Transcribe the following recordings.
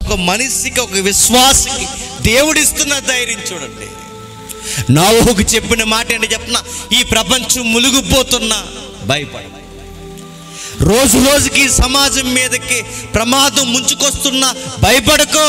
ఒక మనిషికి ఒక విశ్వాసకి దేవుడిస్తున్న ధైర్యం చూడండి నావుకు చెప్పిన మాట ఏంటి చెప్పిన ఈ ప్రపంచం మునిగిపోతున్నా భయపడ రోజు రోజుకి సమాజం మీదకి ప్రమాదం ముంచుకొస్తున్నా భయపడకో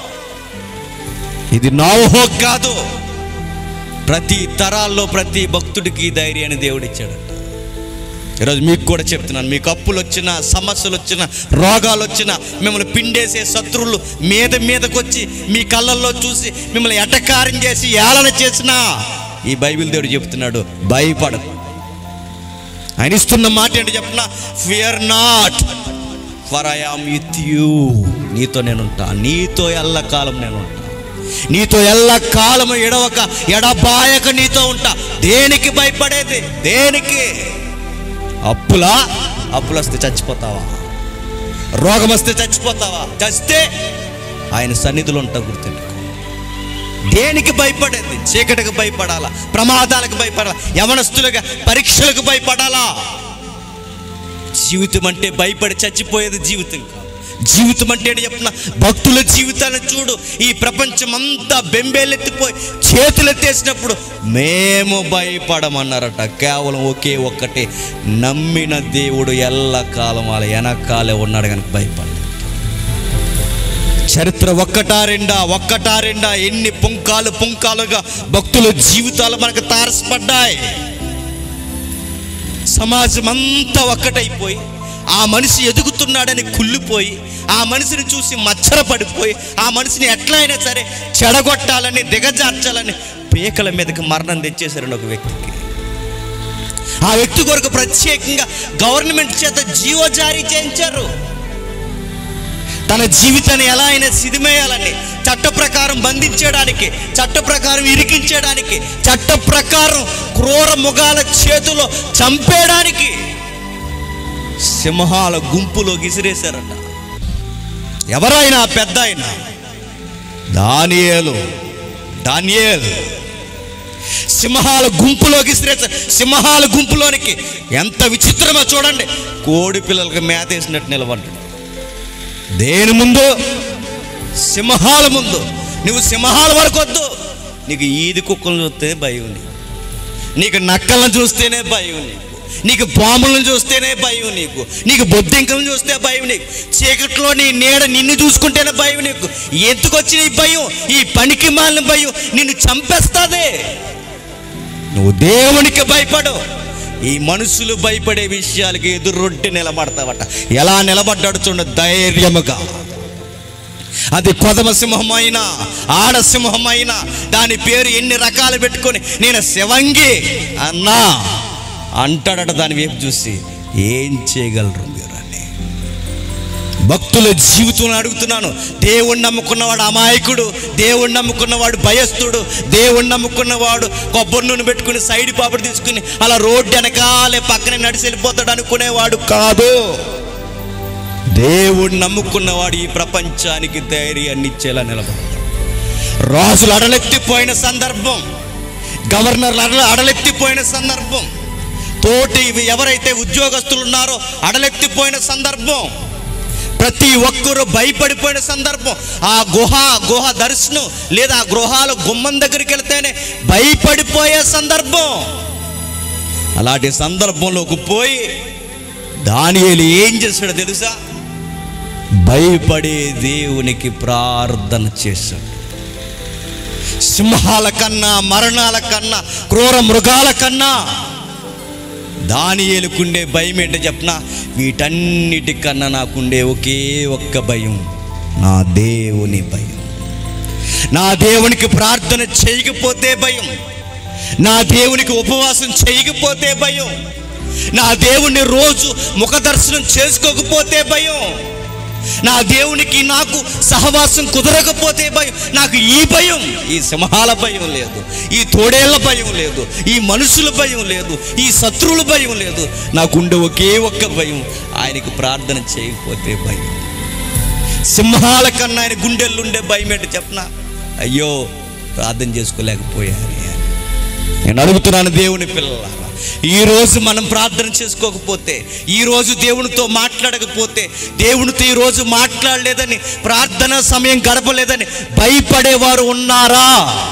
ఇది నావుహో కాదు ప్రతి తరాల్లో ప్రతి భక్తుడికి ఈ ధైర్యాన్ని దేవుడిచ్చాడట ఈరోజు మీకు కూడా చెప్తున్నాను మీకు అప్పులు వచ్చినా సమస్యలు వచ్చినా రోగాలు వచ్చినా మిమ్మల్ని పిండేసే శత్రువులు మీద మీదకి వచ్చి మీ కళ్ళల్లో చూసి మిమ్మల్ని ఎటకారం చేసి ఏళన చేసినా ఈ బైబిల్ దేవుడు చెప్తున్నాడు భయపడదు ఆయన ఇస్తున్న మాట ఏంటి చెప్పిన fear not for I am with you నీతో నేను ఉంటా నీతో ఎల్లకాలం నేను ఉంటా నీతో ఎల్లకాలం ఎడవక ఎడబాయక నీతో ఉంటా దేనికి భయపడేది దేనికి అప్పులా అప్పులు వస్తే చచ్చిపోతావా రోగం వస్తే చచ్చిపోతావా చస్తే ఆయన సన్నిధిలో ఉంటా గుర్తుంచుకో దేనికి భయపడేది చీకటికి భయపడాలా ప్రమాదాలకు భయపడాలా యవనస్తులుగా పరీక్షలకు భయపడాలా జీవితం అంటే భయపడి చచ్చిపోయేది జీవితం కాదు జీవితం అంటే ఏంటి చెప్పిన భక్తుల జీవితాలను చూడు ఈ ప్రపంచం అంతా బెంబేలెత్తిపోయి చేతులెత్తేసినప్పుడు మేము భయపడమన్నారట కేవలం ఒకే ఒక్కటే నమ్మిన దేవుడు ఎల్లకాలం వాళ్ళ వెనకాలే ఉన్నాడు కనుక భయపడ చరిత్ర ఒక్కటా రెండా ఒక్కటా రెండా ఎన్ని పుంకాలు పుంకాలుగా భక్తుల జీవితాలు మనకు తారసపడ్డాయి సమాజం అంతా ఒక్కటైపోయి ఆ మనిషి ఎదుగుతున్నాడని కుళ్ళిపోయి ఆ మనిషిని చూసి మచ్చర పడిపోయి ఆ మనిషిని ఎట్లా అయినా సరే చెడగొట్టాలని దిగజార్చాలని పీకల మీదకి మరణం తెచ్చేశారండి ఒక వ్యక్తికి ఆ వ్యక్తి కొరకు ప్రత్యేకంగా గవర్నమెంట్ చేత జీవో జారీ చేయించారు తన జీవితాన్ని ఎలా అయినా సిదిమేయాలని చట్ట ప్రకారం బంధించడానికి చట్ట ప్రకారం ఇరికించడానికి చట్ట ప్రకారం క్రూర ముఖాల చేతిలో చంపేయడానికి సింహాల గుంపులో గిసిరేశారట ఎవరైనా పెద్ద అయినా దానియేలు దానియేలు సింహాల గుంపులోకి గిసిరేశారు సింహాల గుంపులోనికి ఎంత విచిత్రమో చూడండి కోడి పిల్లలకి మేత వేసినట్టు నిలబడ్డాడు దేని ముందు సింహాల ముందు నువ్వు సింహాల వరకు వద్దు నీకు ఈది కుక్కలను చూస్తే భయం నీకు నీకు నక్కలను చూస్తేనే భయం నీకు నీకు పాములను చూస్తేనే భయం నీకు నీకు బొద్దింకలను చూస్తే భయం నీకు చీకట్లో నీ నీడ నిన్ను చూసుకుంటేనే భయం నీకు ఎందుకు వచ్చిన ఈ భయం ఈ పనికి మాలిన భయం నిన్ను చంపేస్తాదే నువ్వు దేవునికి భయపడు ఈ మనుషులు భయపడే విషయాలకి ఎదురొడ్డి నిలబడతావట ఎలా నిలబడ్డాడు చూడ ధైర్యముగా అది కొదమ సింహమైన ఆడ సింహమైన దాని పేరు ఎన్ని రకాలు పెట్టుకొని నేను శివంగి అన్నా అంటాడట దాని వైపు చూసి ఏం చేయగలరు మీరు అని భక్తుల జీవితం అడుగుతున్నాను దేవుణ్ణి నమ్ముకున్నవాడు అమాయకుడు దేవుణ్ణి నమ్ముకున్నవాడు భయస్థుడు దేవుణ్ణి నమ్ముకున్నవాడు కొబ్బరి నూనె పెట్టుకుని సైడ్ పాపడి తీసుకుని అలా రోడ్డు వెనకాలే పక్కనే నడిచి వెళ్ళిపోతాడు అనుకునేవాడు కాదు దేవుణ్ణి నమ్ముకున్నవాడు ఈ ప్రపంచానికి ధైర్యాన్ని ఇచ్చేలా నిలబడతాడు రాజులు అడలెత్తిపోయిన సందర్భం గవర్నర్లు అడల అడలెత్తిపోయిన సందర్భం తోటి ఇవి ఎవరైతే ఉద్యోగస్తులు ఉన్నారో అడలెత్తిపోయిన సందర్భం ప్రతి ఒక్కరూ భయపడిపోయిన సందర్భం ఆ గుహ గుహ దర్శనం లేదా ఆ గృహాల గుమ్మం దగ్గరికి వెళ్తేనే భయపడిపోయే సందర్భం అలాంటి సందర్భంలోకి పోయి దానియేలు ఏం చేశాడో తెలుసా భయపడే దేవునికి ప్రార్థన చేశాడు సింహాల కన్నా మరణాల కన్నా క్రూర మృగాల కన్నా దానియేలుకుండే భయం ఏంటో చెప్పనా వీటన్నిటికన్నా నాకుండే ఒకే ఒక్క భయం నా దేవుని భయం నా దేవునికి ప్రార్థన చేయకపోతే భయం నా దేవునికి ఉపవాసం చేయకపోతే భయం నా దేవుని రోజు ముఖ దర్శనం చేసుకోకపోతే భయం నా దేవునికి నాకు సహవాసం కుదరకపోతే భయం నాకు ఈ భయం ఈ సింహాల భయం లేదు ఈ తోడేళ్ల భయం లేదు ఈ మనుషుల భయం లేదు ఈ శత్రువుల భయం లేదు నాకుండే ఒకే ఒక్క భయం ఆయనకి ప్రార్థన చేయకపోతే భయం సింహాల కన్నా ఆయన గుండెల్లో ఉండే భయం ఏంటి చెప్పనా అయ్యో ప్రార్థన చేసుకోలేకపోయాను నేను అడుగుతున్నాను దేవుని పిల్లలారా ఈరోజు మనం ప్రార్థన చేసుకోకపోతే ఈరోజు దేవునితో మాట్లాడకపోతే దేవునితో ఈరోజు మాట్లాడలేదని ప్రార్థన సమయం గడపలేదని భయపడేవారు ఉన్నారా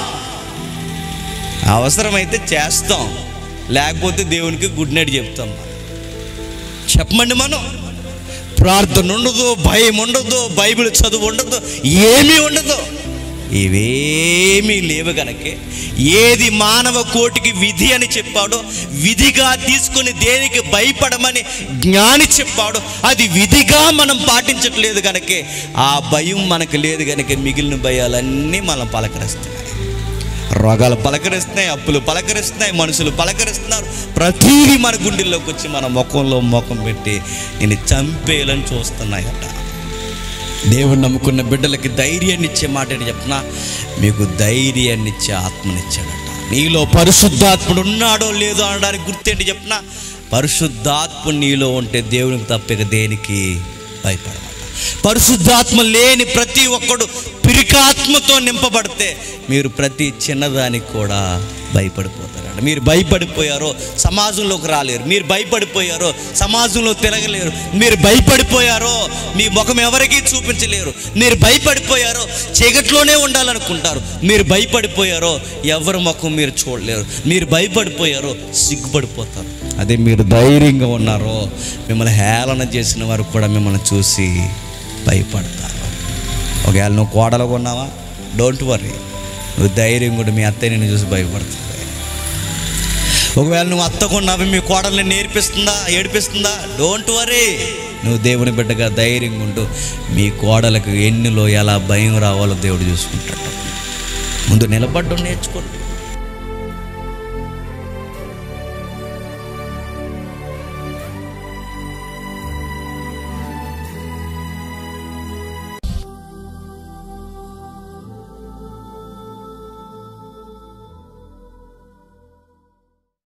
అవసరమైతే చేస్తాం లేకపోతే దేవునికి గుడ్ నైట్ చెప్తాం చెప్పమండి మనం ప్రార్థన ఉండదు భయం ఉండదు బైబిల్ చదువు ఉండదు ఏమీ ఉండదు ఇవేమీ లేవు గనకే ఏది మానవ కోటికి విధి అని చెప్పాడో విధిగా తీసుకొని దేనికి భయపడమని జ్ఞాని చెప్పాడో అది విధిగా మనం పాటించట్లేదు గనకే ఆ భయం మనకు లేదు గనక మిగిలిన భయాలన్నీ మనం పలకరిస్తున్నాయి రోగాలు పలకరిస్తున్నాయి అప్పులు పలకరిస్తున్నాయి మనుషులు పలకరిస్తున్నారు ప్రతీది మన గుండెల్లోకి వచ్చి మన ముఖంలో ముఖం పెట్టి నేను చంపేయాలని చూస్తున్నాయట దేవుడు నమ్ముకున్న బిడ్డలకి ధైర్యాన్ని ఇచ్చే మాట ఏంటి చెప్పిన మీకు ధైర్యాన్ని ఇచ్చే ఆత్మనిచ్చాడట నీలో పరిశుద్ధాత్ముడు ఉన్నాడో లేదో అనడానికి గుర్తేంటి చెప్పిన పరిశుద్ధాత్మ నీలో ఉంటే దేవునికి తప్పిక దేనికి భయపడమాట పరిశుద్ధాత్మ లేని ప్రతి ఒక్కడు పిరికాత్మతో నింపబడితే మీరు ప్రతి చిన్నదానికి కూడా భయపడిపోతారంట మీరు భయపడిపోయారో సమాజంలోకి రాలేరు మీరు భయపడిపోయారో సమాజంలో తిరగలేరు మీరు భయపడిపోయారో మీ ముఖం ఎవరికీ చూపించలేరు మీరు భయపడిపోయారో చీకట్లోనే ఉండాలనుకుంటారు మీరు భయపడిపోయారో ఎవరి ముఖం మీరు చూడలేరు మీరు భయపడిపోయారో సిగ్గుపడిపోతారు అదే మీరు ధైర్యంగా ఉన్నారో మిమ్మల్ని హేళన చేసిన వారు కూడా మిమ్మల్ని చూసి భయపడతారు ఒకవేళ నువ్వు కోడలుగా ఉన్నావా డోంట్ వరీ నువ్వు ధైర్యం కూడా మీ అత్తయ్య నిన్ను చూసి భయపడుతుంది ఒకవేళ నువ్వు అత్తకున్నావి మీ కోడల్ని నేర్పిస్తుందా ఏడిపిస్తుందా డోంట్ వరీ నువ్వు దేవుని బిడ్డగా ధైర్యంగా ఉంటూ మీ కోడలకు ఎన్నిలో ఎలా భయం రావాలో దేవుడు చూసుకుంటాడు ముందు నిలబడ్డం నేర్చుకోండి